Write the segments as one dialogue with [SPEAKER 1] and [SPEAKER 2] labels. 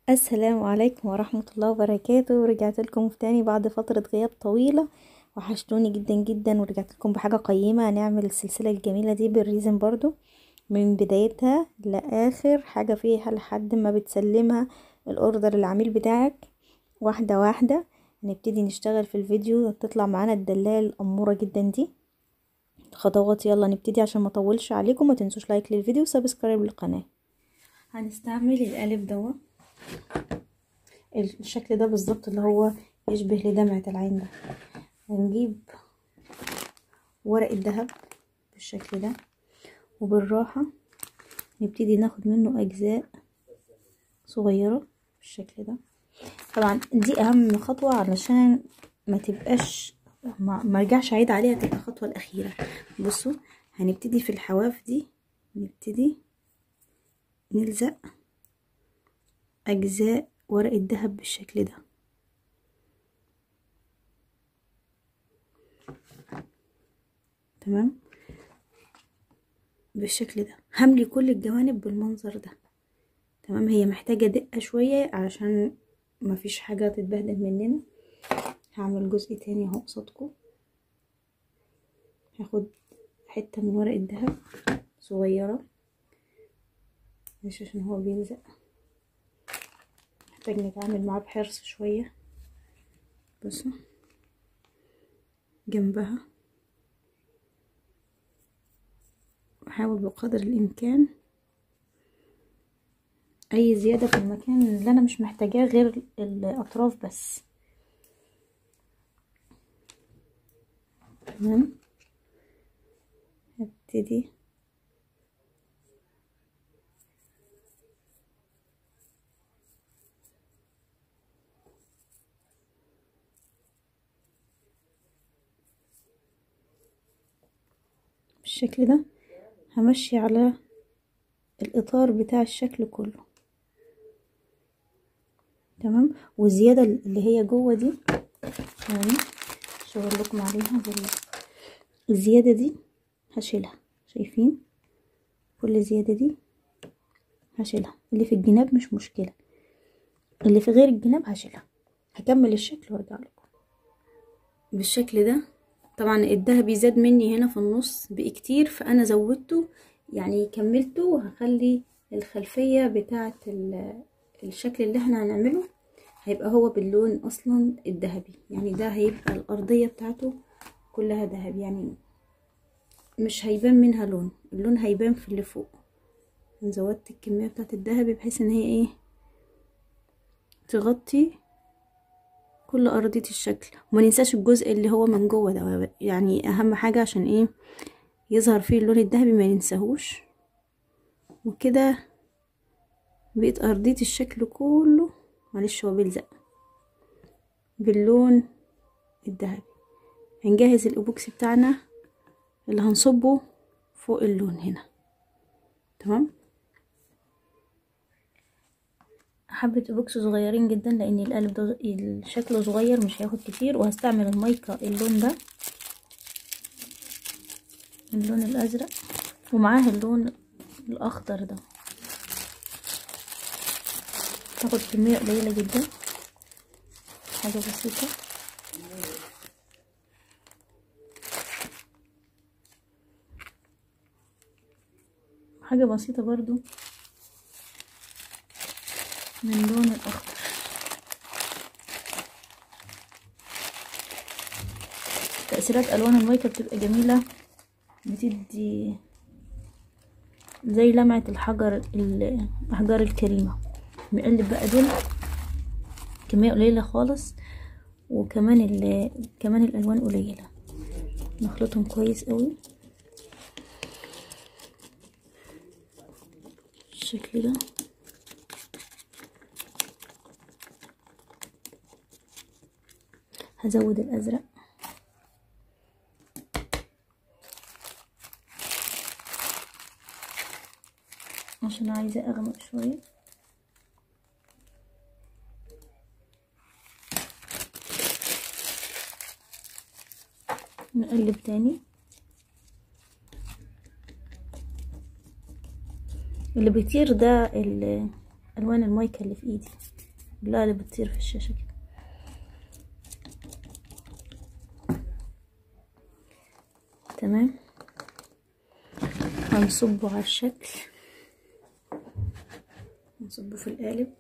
[SPEAKER 1] السلام عليكم ورحمة الله وبركاته رجعت لكم تاني بعد فترة غياب طويلة وحشتوني جدا جدا ورجعت لكم بحاجة قيمة هنعمل السلسلة الجميلة دي بالريزن برضو من بدايتها لآخر حاجة فيها لحد ما بتسلمها الاوردر العميل بتاعك واحدة واحدة نبتدي نشتغل في الفيديو تطلع معانا الدلاية الأمورة جدا دي خطوات يلا نبتدي عشان ما اطولش عليكم ما تنسوش لايك للفيديو وسبسكرايب للقناة هنستعمل القالب دوت الشكل ده بالظبط اللي هو يشبه لدمعة العين ده هنجيب ورق الذهب بالشكل ده وبالراحة نبتدي ناخد منه أجزاء صغيرة بالشكل ده طبعا دي أهم خطوة علشان ما تبقاش ما مرجعش عيد عليها تبقى الخطوة الأخيرة بصوا هنبتدي في الحواف دي نبتدي نلزق أجزاء ورق الذهب بالشكل ده تمام بالشكل ده هملي كل الجوانب بالمنظر ده تمام هي محتاجة دقة شوية علشان مفيش حاجة تتبهدل مننا هعمل جزء تاني اهو قصادكم هاخد حتة من ورق الذهب صغيرة مش عشان هو بيلزق محتاج نتعامل معاه بحرص شوية بصوا جنبها احاول بقدر الامكان اي زيادة في المكان اللي انا مش محتاجاه غير الاطراف بس تمام هبتدي بالشكل ده همشي على الاطار بتاع الشكل كله تمام والزياده اللي هي جوه دي يعني اشاور لكم عليها الزياده دي هشيلها شايفين كل زياده دي هشيلها اللي في الجناب مش مشكله اللي في غير الجناب هشيلها هكمل الشكل وارجع لكم بالشكل ده طبعا الدهبي زاد مني هنا في النص بقي كتير فانا زودته يعني كملته وهخلي الخلفية بتاعة الشكل اللي احنا هنعمله هيبقى هو باللون اصلا الذهبي يعني ده هيبقى الارضية بتاعته كلها ذهب يعني مش هيبان منها لون اللون هيبان في اللي فوق زودت الكمية بتاعة الذهبي بحيث ان هي ايه تغطي كل ارضية الشكل وما ننساش الجزء اللي هو من جوه ده يعني اهم حاجة عشان ايه يظهر فيه اللون الذهبي ما ننساهوش وكده بقت ارضية الشكل كله معلش هو بيلزق باللون الذهبي هنجهز الايبوكسي بتاعنا اللي هنصبه فوق اللون هنا تمام حبة بوكس صغيرين جدا لان القالب ده شكله صغير مش هياخد كتير وهستعمل المايكا اللون ده اللون الازرق ومعاه اللون الاخضر ده هاخد كمية قليلة جدا حاجة بسيطة حاجة بسيطة برضو من لون الاخضر تأثيرات الوان المايكا بتبقى جميلة بتدي زي لمعة الحجر الاحجار الكريمة نقلب بقى دول كمية قليلة خالص وكمان ال كمان الالوان قليلة نخلطهم كويس قوي بالشكل ده هزود الازرق عشان عايزة اغمق شوية نقلب تاني اللي بيطير ده الوان المايكا اللي في ايدي كلها اللي بتطير في الشاشه كده تمام هنصبه على الشكل نصبه في القالب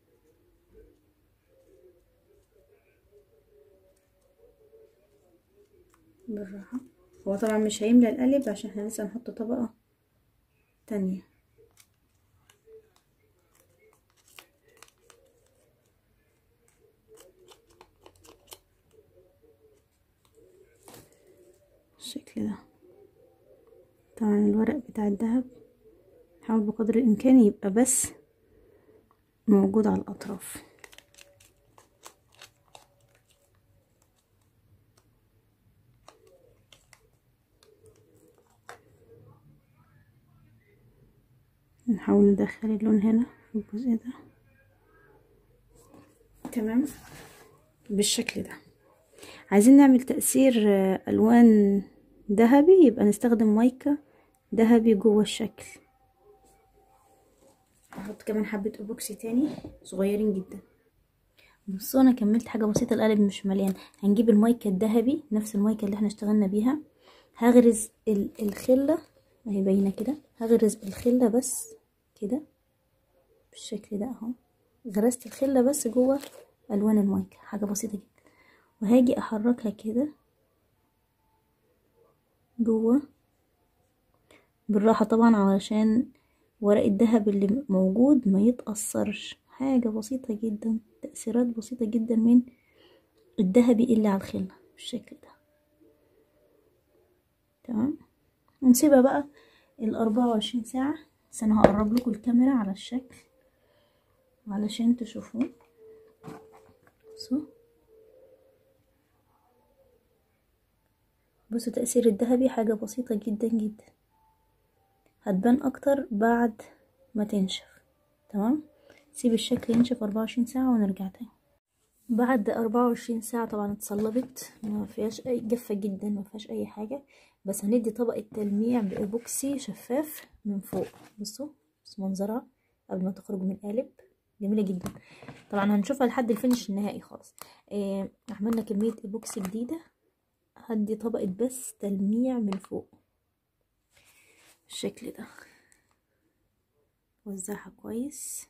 [SPEAKER 1] بالراحة هو طبعا مش هيملى القالب عشان احنا لسه هنحط طبقة تانية بالشكل ده طبعا الورق بتاع الدهب حاول بقدر الامكان يبقى بس موجود على الاطراف نحاول ندخل اللون هنا في الجزء ده تمام بالشكل ده عايزين نعمل تأثير ألوان ذهبي يبقى نستخدم مايكا ذهبي جوه الشكل هحط كمان حبة أبوكسي تاني صغيرين جدا بصوا انا كملت حاجة بسيطة القالب مش مليان هنجيب المايكا الذهبي نفس المايكا اللي احنا اشتغلنا بيها هغرز الخلة اهي باينة كده هغرز الخلة بس كده بالشكل ده اهو غرزت الخلة بس جوه الوان المايكا حاجة بسيطة جدا وهاجي احركها كده جوه بالراحة طبعا علشان ورق الذهب اللي موجود ما يتأثرش حاجة بسيطة جدا تأثيرات بسيطة جدا من الذهبي اللي على الخلة بالشكل ده تمام ونسيبها بقى الأربعة وعشرين ساعة بس أنا هقرب لكم الكاميرا على الشكل علشان تشوفوه بصوا بصوا تأثير الذهبي حاجة بسيطة جدا جدا هتبان أكتر بعد ما تنشف تمام سيب الشكل ينشف أربعة وعشرين ساعة ونرجع تاني بعد أربعة وعشرين ساعة طبعا اتصلبت ما فيهاش أي جافة جدا ما فيهاش أي حاجة بس هندي طبقة تلميع بإيبوكسي شفاف من فوق بصوا بص منظرها قبل ما تخرج من القالب جميلة جدا طبعا هنشوفها لحد الفينش النهائي خالص إيه عملنا كمية إيبوكسي جديدة هدي طبقة بس تلميع من فوق بالشكل ده وزعها كويس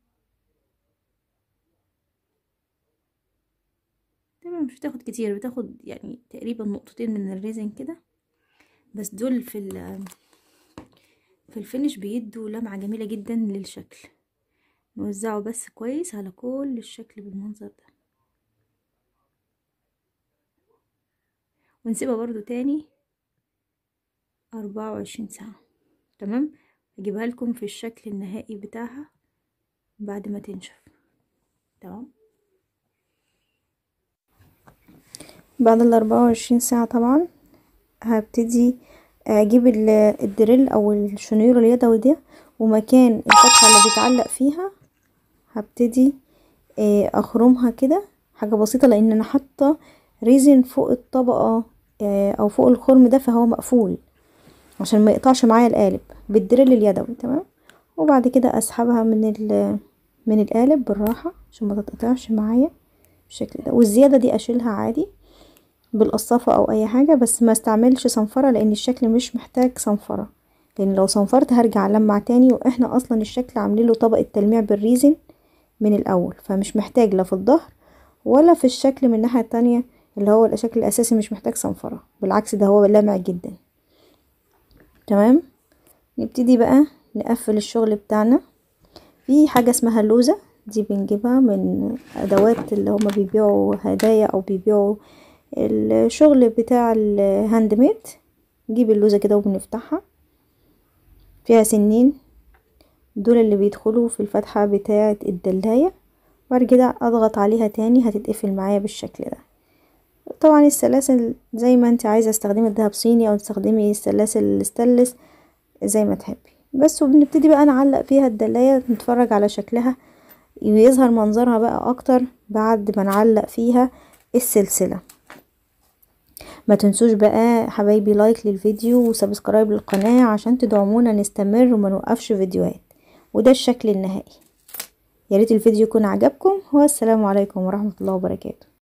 [SPEAKER 1] تمام مش بتاخد كتير بتاخد يعني تقريبا نقطتين من الريزن كده بس دول في في الفينش بيدوا لمعة جميلة جدا للشكل نوزعه بس كويس على كل الشكل بالمنظر ده ونسيبها برضو تاني أربعة وعشرين ساعة تمام هجيبها لكم في الشكل النهائي بتاعها بعد ما تنشف تمام بعد الأربعة وعشرين ساعة طبعا هبتدي اجيب الدريل او الشنيور اليدوي ده ومكان الفتحة اللي بيتعلق فيها هبتدي اخرمها كده حاجة بسيطة لان انا حاطة ريزن فوق الطبقة او فوق الخرم ده فهو مقفول عشان ما يقطعش معايا القالب بالدريل اليدوي تمام وبعد كده اسحبها من من القالب بالراحة عشان ما تتقطعش معايا بالشكل ده والزيادة دي اشيلها عادي بالقصافة او اي حاجة بس ما استعملش صنفرة لان الشكل مش محتاج صنفرة لان لو صنفرت هرجع المع تاني واحنا اصلا الشكل عاملين له طبقة تلميع بالريزن من الاول فمش محتاج لا في الظهر ولا في الشكل من الناحية التانية اللي هو الشكل الاساسي مش محتاج صنفرة بالعكس ده هو لامع جدا تمام نبتدي بقى نقفل الشغل بتاعنا في حاجة اسمها اللوزة دي بنجيبها من ادوات اللي هما بيبيعوا هدايا او بيبيعوا الشغل بتاع الهاند ميد نجيب اللوزة كده وبنفتحها فيها سنين دول اللي بيدخلوا في الفتحة بتاعة الدلاية بعد كده اضغط عليها تاني هتتقفل معايا بالشكل ده طبعا السلاسل زي ما انت عايزة استخدمي الدهب صيني او تستخدمي السلاسل الستانلس زي ما تحبي بس وبنبتدي بقى نعلق فيها الدلاية نتفرج على شكلها ويظهر منظرها بقى اكتر بعد ما نعلق فيها السلسلة ما تنسوش بقى حبايبي لايك للفيديو وسبسكرايب للقناة عشان تدعمونا نستمر وما نوقفش فيديوهات وده الشكل النهائي يا ريت الفيديو يكون عجبكم والسلام عليكم ورحمة الله وبركاته